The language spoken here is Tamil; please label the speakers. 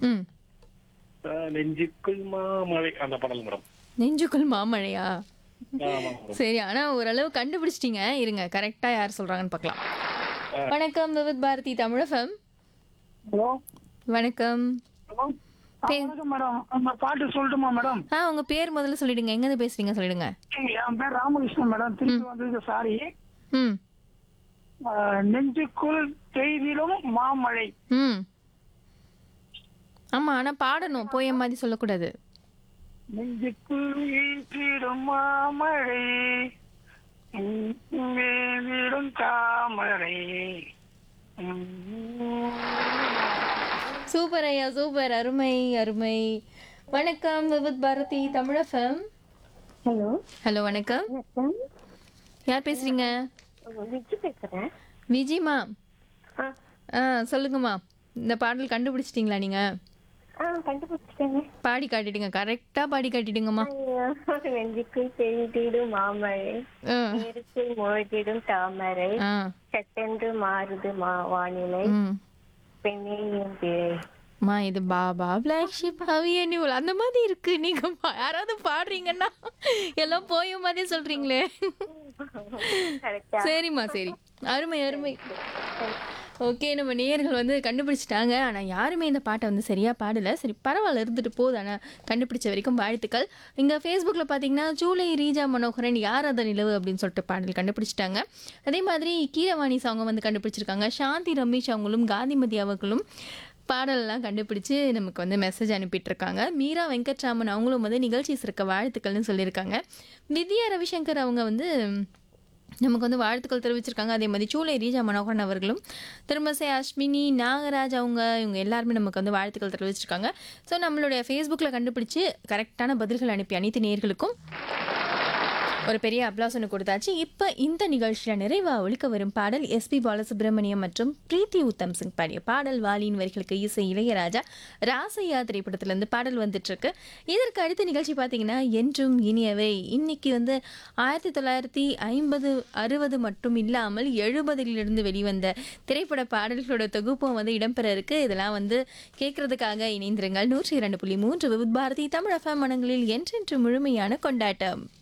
Speaker 1: ம்
Speaker 2: அஹ், நெஞ்சுக்குள் மாமழை அந்த பாடல் மேடம்
Speaker 1: நெஞ்சுக்குள் மாமழையா
Speaker 2: ஆமா மேடம்
Speaker 1: சரி ஆனா ஓரளவு கண்டுபிடிச்சிட்டீங்க இருங்க கரெக்டா யார் சொல்றாங்கன்னு பார்க்கலாம் வணக்கம் விவித் பாரதி தமிழகம்
Speaker 3: ஹலோ
Speaker 1: வணக்கம்
Speaker 3: ஹலோ
Speaker 1: பே-
Speaker 3: வணக்கம் மேடம் அந்த பாட்டு சொல்லட்டுமா மேடம்
Speaker 1: ஆ உங்க பேர் முதல்ல சொல்லிடுங்க எங்க இருந்து பேசுறீங்க சொல்லிடுங்க
Speaker 3: என் பேர் ராமகிருஷ்ணன் மேடம் திருப்பி வந்ததுக்கு சாரி
Speaker 1: ம்
Speaker 3: நெஞ்சுக்குள் பெய்திலும் மாமழை
Speaker 1: ம் ஆமா ஆனா பாடணும் போய மாதிரி சொல்லக்கூடாது
Speaker 3: நெஞ்சுக்குள் வீற்றிடும் மாமழை வீடும் தாமரை
Speaker 1: சூப்பர் ஐயா சூப்பர் அருமை அருமை வணக்கம் விவித் பாரதி தமிழகம்
Speaker 4: ஹலோ
Speaker 1: ஹலோ வணக்கம்
Speaker 4: வணக்கம்
Speaker 1: யார் பேசுறீங்க
Speaker 4: விஜி பேசுறேன்
Speaker 1: விஜிமா
Speaker 4: ஆ
Speaker 1: ஆ சொல்லுங்கம்மா இந்த பாடல் கண்டுபிடிச்சிட்டிங்களா நீங்க
Speaker 4: ஆ கண்டுபிடிச்சிட்டேங்க
Speaker 1: பாடி காட்டிடுங்க கரெக்டா பாடி காட்டிடுங்கம்மா
Speaker 4: நெஞ்சுக்குள் பெய்திடும் மாமழை
Speaker 1: ஆ
Speaker 4: நேருக்குள் மூழ்கிடும் தாமரை
Speaker 1: ஆ
Speaker 4: சட்டென்று மாறுது மா வானிலை
Speaker 1: ம்
Speaker 4: பெண்ணே என் பிழை
Speaker 1: மா இது பாபா பிளாக் ஷிப் ஹவியனியூல் அந்த மாதிரி இருக்கு நீங்க பா- யாராவது பாடுறீங்கன்னா எல்லாம் போய மாதிரி சொல்றீங்களே
Speaker 4: கரெக்டா
Speaker 1: சரிம்மா சரி அருமை அருமை ஓகே நம்ம நேயர்கள் வந்து கண்டுபிடிச்சிட்டாங்க ஆனால் யாருமே இந்த பாட்டை வந்து சரியாக பாடலை சரி பரவாயில்ல இருந்துட்டு போகுது ஆனால் கண்டுபிடிச்ச வரைக்கும் வாழ்த்துக்கள் இங்கே ஃபேஸ்புக்கில் பார்த்தீங்கன்னா ஜூலை ரீஜா மனோகரன் யார் அத நிலவு அப்படின்னு சொல்லிட்டு பாடல் கண்டுபிடிச்சிட்டாங்க அதே மாதிரி கீரவாணி சாங்கை வந்து கண்டுபிடிச்சிருக்காங்க சாந்தி ரமேஷ் அவங்களும் காந்திமதி அவர்களும் பாடலெல்லாம் கண்டுபிடிச்சு நமக்கு வந்து மெசேஜ் அனுப்பிட்டு இருக்காங்க மீரா வெங்கட்ராமன் அவங்களும் வந்து நிகழ்ச்சி சிறக்க வாழ்த்துக்கள்னு சொல்லியிருக்காங்க வித்யா ரவிசங்கர் அவங்க வந்து நமக்கு வந்து வாழ்த்துக்கள் தெரிவிச்சிருக்காங்க அதே மாதிரி சூளை ரீஜா மனோகரன் அவர்களும் திருமசை அஸ்மினி நாகராஜ் அவங்க இவங்க எல்லாருமே நமக்கு வந்து வாழ்த்துக்கள் தெரிவிச்சிருக்காங்க ஸோ நம்மளுடைய ஃபேஸ்புக்கில் கண்டுபிடிச்சு கரெக்டான பதில்கள் அனுப்பி அனைத்து நேயர்களுக்கும் ஒரு பெரிய அப்ளாசனை கொடுத்தாச்சு இப்போ இந்த நிகழ்ச்சியில் நிறைவாக ஒழிக்க வரும் பாடல் எஸ்பி பாலசுப்ரமணியம் மற்றும் பிரீத்தி உத்தம் சிங் பாடிய பாடல் வாலியின் வரிகளுக்கு இசை இளையராஜா ராசையா திரைப்படத்திலேருந்து பாடல் வந்துட்டு இருக்கு இதற்கு அடுத்த நிகழ்ச்சி பார்த்தீங்கன்னா என்றும் இனியவை இன்னைக்கு வந்து ஆயிரத்தி தொள்ளாயிரத்தி ஐம்பது அறுபது மட்டும் இல்லாமல் எழுபதிலிருந்து வெளிவந்த திரைப்பட பாடல்களோட தொகுப்பும் வந்து இடம்பெற இருக்கு இதெல்லாம் வந்து கேட்கறதுக்காக இணைந்திருங்கள் நூற்றி இரண்டு புள்ளி மூன்று விவித் பாரதி தமிழ் எஃப்எம் மனங்களில் என்றென்று முழுமையான கொண்டாட்டம்